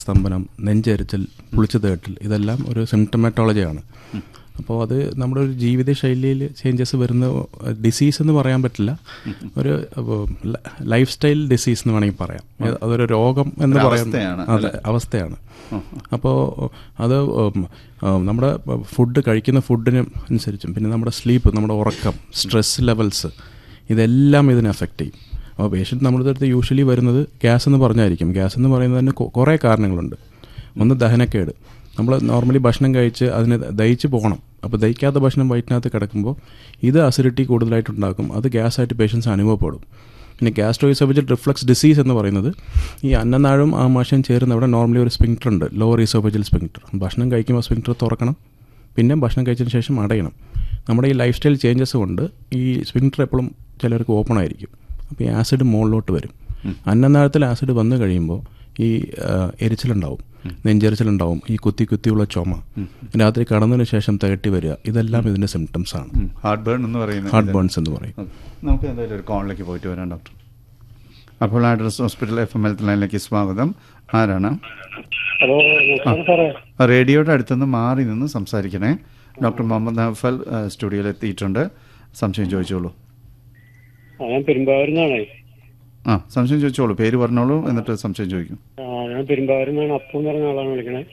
സ്തംഭനം നെഞ്ചെരിച്ചൽ പുളിച്ചു തേട്ടൽ ഇതെല്ലാം ഒരു സിംറ്റമാറ്റോളജിയാണ് അപ്പോൾ അത് നമ്മുടെ ഒരു ജീവിത ശൈലിയിൽ ചേഞ്ചസ് വരുന്ന ഡിസീസ് എന്ന് പറയാൻ പറ്റില്ല ഒരു ലൈഫ് സ്റ്റൈൽ ഡിസീസ് എന്ന് വേണമെങ്കിൽ പറയാം അത് അതൊരു രോഗം എന്ന് ഒരു പറയാൻ അവസ്ഥയാണ്, അതെ അവസ്ഥയാണ് അപ്പോൾ അത് ഉം, ആ, നമ്മുടെ ഫുഡ് കഴിക്കുന്ന ഫുഡിന് അനുസരിച്ചും പിന്നെ നമ്മുടെ സ്ലീപ്പ് നമ്മുടെ ഉറക്കം സ്ട്രെസ് ലെവൽസ് ഇതെല്ലാം ഇതിനെ അഫക്റ്റ് ചെയ്യും അപ്പോൾ പേഷ്യൻ്റ് നമ്മുടെ അടുത്ത് യൂഷ്വലി വരുന്നത് ഗ്യാസ് എന്ന് പറഞ്ഞായിരിക്കും ഗ്യാസ് എന്ന് പറയുന്നതിന് കൊ- കുറേ കാരണങ്ങളുണ്ട് ഒന്ന് ദഹനക്കേട് നമ്മൾ നോർമലി ഭക്ഷണം കഴിച്ച് അതിന് ദഹിച്ച് പോകണം അപ്പോൾ ദഹിക്കാത്ത ഭക്ഷണം വയറ്റിനകത്ത് കിടക്കുമ്പോൾ ഇത് അസിഡിറ്റി കൂടുതലായിട്ടുണ്ടാക്കും അത് ഗ്യാസായിട്ട് പേഷ്യൻസ് അനുഭവപ്പെടും പിന്നെ ഗ്യാസ്ട്രോയിസോഫജൽ റിഫ്ലക്സ് ഡിസീസ് എന്ന് പറയുന്നത് ഈ അന്നനാഴും ആമാശയം ചേരുന്ന അവിടെ നോർമലി ഒരു സ്പിങ്ക്ടർ ഉണ്ട് ലോവർ ഈസോഫജൽ സ്പിങ്ക്ടർ ഭക്ഷണം കഴിക്കുമ്പോൾ സ്പിങ്ക്ടർ തുറക്കണം പിന്നെ ഭക്ഷണം കഴിച്ചതിന് ശേഷം അടയണം നമ്മുടെ ഈ ലൈഫ് സ്റ്റൈൽ ചേഞ്ചസ് കൊണ്ട് ഈ സ്പിങ്ക്ടർ എപ്പോഴും ചിലർക്ക് ഓപ്പൺ ആയിരിക്കും അപ്പോൾ ഈ ആസിഡ് മുകളിലോട്ട് വരും അന്നനാഴത്തിൽ ആസിഡ് വന്നു കഴിയുമ്പോൾ ഈ ആ, എരിച്ചിലുണ്ടാവും നെഞ്ചെരിച്ചിലുണ്ടാവും ഈ കുത്തി കുത്തിയുള്ള ചുമ രാത്രി കടന്നതിന് ശേഷം തികട്ടി വരിക ഇതെല്ലാം ഇതിൻ്റെ സിംറ്റംസ് ആണ് ഹാർട്ട് ബേൺ എന്ന് പറയുന്നത് ഹാർട്ട് ബേൺസ് എന്ന് പറയും ഓക്കെ. നമുക്ക് എന്തായാലും ഒരു കോളിലേക്ക് പോയിട്ട് വരാം ഡോക്ടർ അപ്പോൾ address hospital F M health ലൈനിലേക്ക് സ്വാഗതം ആരാണ് ഹലോ നമസ്കാരം സാറേ ആ, റേഡിയോയുടെ അടുത്തുനിന്ന് മാറി നിന്ന് സംസാരിക്കണേ ഡോക്ടർ മുഹമ്മദ് നഫൽ ആ, സ്റ്റുഡിയോയിൽ എത്തിയിട്ടുണ്ട് സംശയം ചോദിച്ചോളൂ ആ, ഞാൻ പെരുമ്പാവൂരിന്നാണേ ആ സംശയം ചോദിച്ചോളൂ പേര് പറഞ്ഞോളൂ എന്നിട്ട് സംശയം ചോദിക്കും ആ, ഞാൻ പെരുമ്പാവൂരിന്നാണ് അപ്പു എന്ന് പറഞ്ഞ ആളാണ് വിളിക്കണേ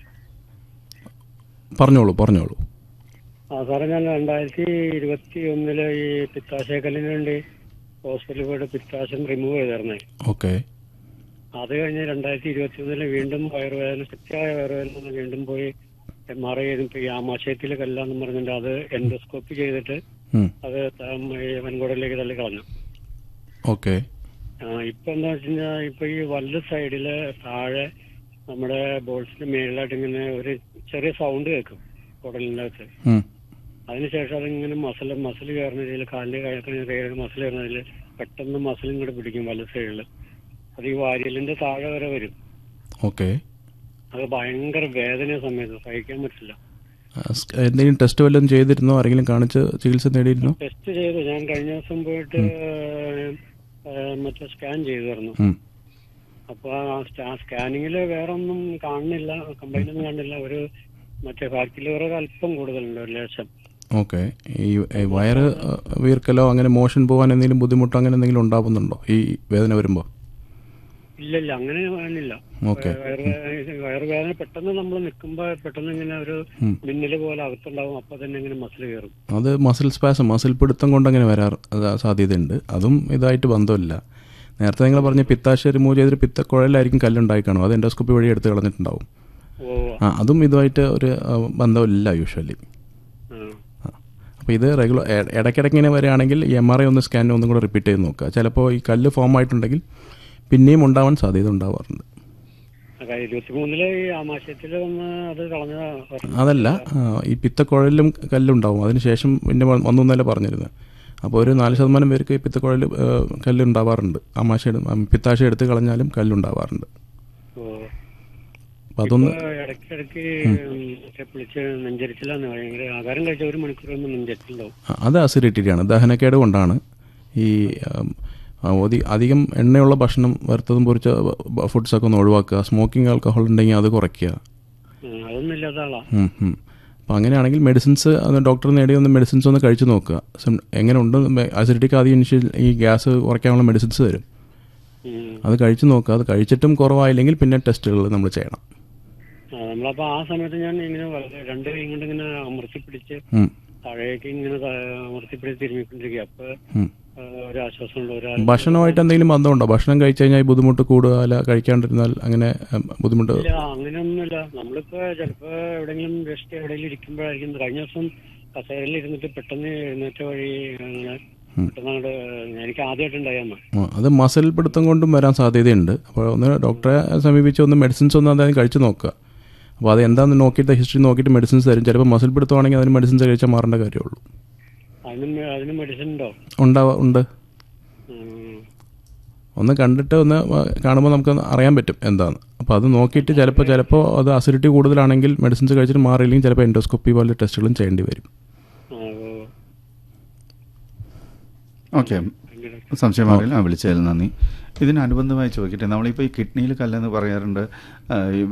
പറഞ്ഞോളൂ പറഞ്ഞോളൂ ആ സാറേ ഞാൻ രണ്ടായിരത്തി ഇരുപത്തി ഒന്നില് ഈ പിത്താശയക്കല്ലിന് വേണ്ടി ഹോസ്പിറ്റലിൽ പോയിട്ട് പിത്താശം റിമൂവ് ചെയ്തായിരുന്നേ ഓക്കെ അത് കഴിഞ്ഞ് രണ്ടായിരത്തി ഇരുപത്തി ഒന്നില് വീണ്ടും വയറുവേദന ശക്തിയായ വയറുവേദന വന്ന് വീണ്ടും പോയി എം ആർ ഐ ചെയ്തപ്പോ ഈ ആമാശയത്തിൽ കല്ലാന്ന് പറഞ്ഞിട്ട് അത് എൻഡോസ്കോപ്പി ചെയ്തിട്ട് അത് ത- ഈ വൻകുടലിലേക്ക് തള്ളി കളഞ്ഞു ഓക്കെ ആ, ഇപ്പൊ എന്താ വെച്ച് കഴിഞ്ഞാൽ ഇപ്പൊ ഈ വലത് സൈഡില് താഴെ നമ്മുടെ ബോൾസിന് മേളിലായിട്ട് ഇങ്ങനെ ഒരു ചെറിയ സൗണ്ട് കേൾക്കും കുടലിന്റെ അകത്ത് അതിനുശേഷം അതിങ്ങനെ മസിൽ മസിൽ കയറുന്ന രീതിയിൽ കാലിന്റെ കയറുന്ന മസിൽ കയറുന്ന രീതിയിൽ പെട്ടെന്ന് മസിൽ ഇങ്ങോട്ട് പിടിക്കും വലത് സൈഡില് അത് ഈ വാരിയലിന്റെ താഴെ വരെ വരും ഓക്കെ അത് ഭയങ്കര വേദന സമയത്ത് സഹിക്കാൻ പറ്റില്ല എന്തെങ്കിലും ടെസ്റ്റ് വല്ലതും ചെയ്തിരുന്നോ ആരെങ്കിലും കാണിച്ച് ചികിത്സ നേടിയിരുന്നോ ടെസ്റ്റ് ചെയ്തു ഞാൻ കഴിഞ്ഞ ദിവസം പോയിട്ട് ഏ, മറ്റേ സ്കാൻ ചെയ്തിരുന്നു ഉം. അപ്പൊ ആ സ്റ്റാ- സ്കാനിങ്ങില് വേറെ ഒന്നും കാണുന്നില്ല കംപ്ലൈന്റ് ഒന്നും കാണുന്നില്ല ഒരു മറ്റേ ഫാറ്റ് ലിവർ അല്പം കൂടുതലുണ്ട് ഒരു ലേശം ഓക്കെ ഈ ഈ വയറ് അഹ്, വീർക്കലോ അങ്ങനെ മോഷൻ പോകാൻ എന്തെങ്കിലും ബുദ്ധിമുട്ടോ അങ്ങനെ എന്തെങ്കിലും ഉണ്ടാവുന്നുണ്ടോ ഈ വേദന വരുമ്പോൾ ഇല്ല ഇല്ല അങ്ങനെ കാണുന്നില്ല ഓക്കെ വയറുവേദന വയറുവേദന പെട്ടെന്ന് നമ്മൾ നിൽക്കുമ്പോ പെട്ടെന്ന് ഇങ്ങനെ ഒരു ഉം. മിന്നല് പോലെ അകത്തുണ്ടാവും അപ്പൊ തന്നെ ഇങ്ങനെ മസിൽ കയറും അത് മസിൽ സ്പാസം മസിൽ പിടുത്തം കൊണ്ട് അങ്ങനെ വരാൻ സാധ്യതയുണ്ട് അതും ഇതായിട്ട് ബന്ധമില്ല നേരത്തെ നിങ്ങൾ പറഞ്ഞ പിത്താശ റിമൂവ് ചെയ്തിട്ട് പിത്തക്കുഴലായിരിക്കും കല്ലുണ്ടായി കാണും അത് എൻഡോസ്കോപ്പി വഴി എടുത്ത് കളഞ്ഞിട്ടുണ്ടാവും ഓ ആ അതും ഇതുമായിട്ട് ഒരു അഹ്, ബന്ധമില്ല യൂഷ്വലി ആ. അപ്പോൾ ഇത് റെഗുലർ ഇടയ്ക്കിടയ്ക്ക് ഇങ്ങനെ വരികയാണെങ്കിൽ എം ആർ ഐ ഒന്ന് സ്കാൻ ഒന്നും കൂടെ റിപ്പീറ്റ് ചെയ്ത് നോക്കുക ചിലപ്പോൾ ഈ കല്ല് ഫോം ആയിട്ടുണ്ടെങ്കിൽ പിന്നെയും ഉണ്ടാവാൻ സാധ്യത ഉണ്ടാവാറുണ്ട് അതെ, ഇരുപത്തിമൂന്നില് ഈ ആമാശയത്തില് വന്ന് അത് കളഞ്ഞതാ പറഞ്ഞത്. അതല്ല ആ, ഈ പിത്തക്കുഴലിലും കല്ലുണ്ടാവും അതിനുശേഷം പിന്നെ വ- വന്നു എന്നല്ലേ പറഞ്ഞിരുന്നത് അപ്പോൾ ഒരു നാല് ശതമാനം പേർക്ക് ഈ പിത്തക്കുഴൽ കല്ല് ഉണ്ടാവാറുണ്ട് ആമാശ പിത്താശ എടുത്ത് കളഞ്ഞാലും കല്ലുണ്ടാവാറുണ്ട് ഓ അപ്പോൾ അതൊന്ന് ഇപ്പൊ ഇടയ്ക്കിടയ്ക്ക് മറ്റേ വിളിച്ച് നെഞ്ചരിച്ചില്ലാന്ന് ഭയങ്കര ആഹാരം കഴിച്ച ഒരു മണിക്കൂർ ഒന്നും നെഞ്ചരിച്ചിലുണ്ടാവും ആ, അത് അസിഡിറ്റിയാണ് ദഹനക്കേട് കൊണ്ടാണ് ഈ ഉം, ആ, ഒതി- അധികം എണ്ണയുള്ള ഭക്ഷണം വറുത്തതും പൊരിച്ച ഫുഡ്സൊക്കെ ഒന്ന് ഒഴിവാക്കുക സ്മോക്കിംഗ് ആൽക്കഹോൾ ഉണ്ടെങ്കിൽ അത് കുറയ്ക്കുക ഉം, അതൊന്നും ഇല്ലാത്ത ആളാ ഉം, ഉം. അപ്പോൾ അങ്ങനെയാണെങ്കിൽ മെഡിസിൻസ് അത് ഡോക്ടർ നേടി ഒന്ന് മെഡിസിൻസ് ഒന്ന് കഴിച്ച് നോക്കുക സം- എങ്ങനെ ഉണ്ട് അസിഡിറ്റിക്ക് ആദ്യം ഇനിഷ്യൽ ഈ ഗ്യാസ് കുറയ്ക്കാനുള്ള മെഡിസിൻസ് തരും ഉം. അത് കഴിച്ച് നോക്കുക അത് കഴിച്ചിട്ടും കുറവായില്ലെങ്കിൽ പിന്നെ ടെസ്റ്റുകൾ നമ്മൾ ചെയ്യണം ആ, നമ്മളപ്പോ ആ സമയത്ത് ഞാൻ ഇങ്ങനെ വളരെ രണ്ട് കൈ കൊണ്ട് ഇങ്ങനെ അമർത്തി പിടിച്ച് ഉം, താഴേക്ക് ഇങ്ങനെ ത- അമർത്തി പിടിച്ച് തിരുമ്മിക്കൊണ്ടിരിക്കുക അപ്പൊ ഉം. ആ, ഒരു ആശ്വാസമുണ്ട് ഒരു ഭക്ഷണമായിട്ട് എന്തെങ്കിലും ബന്ധമുണ്ടോ ഭക്ഷണം കഴിച്ചു കഴിഞ്ഞാൽ ഈ ബുദ്ധിമുട്ട് കൂടുക അല്ല കഴിക്കാണ്ടിരുന്നാൽ അങ്ങനെ ഉം, ബുദ്ധിമുട്ട് ഇല്ല അങ്ങനെയൊന്നുമില്ല നമ്മളിപ്പോ ചിലപ്പോ എവിടെങ്കിലും ജസ്റ്റ് എവിടെയെങ്കിലും ഇരിക്കുമ്പോഴായിരിക്കും കഴിഞ്ഞ ദിവസം കസേരയിൽ ഇരുന്നിട്ട് പെട്ടെന്ന് എഴുന്നേറ്റ വഴി അങ്ങനെ പെട്ടെന്ന് അങ്ങോട്ട് എനിക്ക് ആദ്യമായിട്ടുണ്ടായെന്ന് ആ, അത് മസിൽ പിടുത്തം കൊണ്ടും വരാൻ സാധ്യതയുണ്ട് അപ്പോൾ ഒന്ന് ഡോക്ടറെ സമീപിച്ച് ഒന്ന് മെഡിസിൻസ് ഒന്ന് അതായത് കഴിച്ച് നോക്കുക അപ്പോൾ അത് എന്താണെന്ന് നോക്കിയിട്ട് ഹിസ്റ്ററി നോക്കിയിട്ട് മെഡിസിൻസ് തരും ചിലപ്പോൾ മസിൽ പിടുത്തമാണെങ്കിൽ അതിന് മെഡിസിൻസ് കഴിച്ചാൽ മാറേണ്ട കാര്യമുള്ളൂ അതിനും അതിന് മെഡിസിൻ ഉണ്ടോ ഉണ്ടാവാ ഉണ്ട് ഉം. ഒന്ന് കണ്ടിട്ട് ഒന്ന് കാണുമ്പോൾ നമുക്ക് അറിയാൻ പറ്റും എന്താന്ന് അപ്പോൾ അത് നോക്കിയിട്ട് ചിലപ്പോൾ ചിലപ്പോൾ അത് അസിഡിറ്റി കൂടുതലാണെങ്കിൽ മെഡിസിൻസ് കഴിച്ചിട്ട് മാറിയില്ലെങ്കിൽ ചിലപ്പോൾ എൻഡോസ്കോപ്പി പോലെ ടെസ്റ്റുകളും ചെയ്യേണ്ടി വരും ആ, ഓ. ഓക്കെ സംശയം മാറിയില്ല ആ വിളിച്ചതിൽ നന്ദി ഇതിനനുബന്ധമായി ചോദിക്കട്ടെ നമ്മളിപ്പോൾ ഈ കിഡ്നിയിൽ കല്ലെന്ന് പറയാറുണ്ട് ആ, ഈ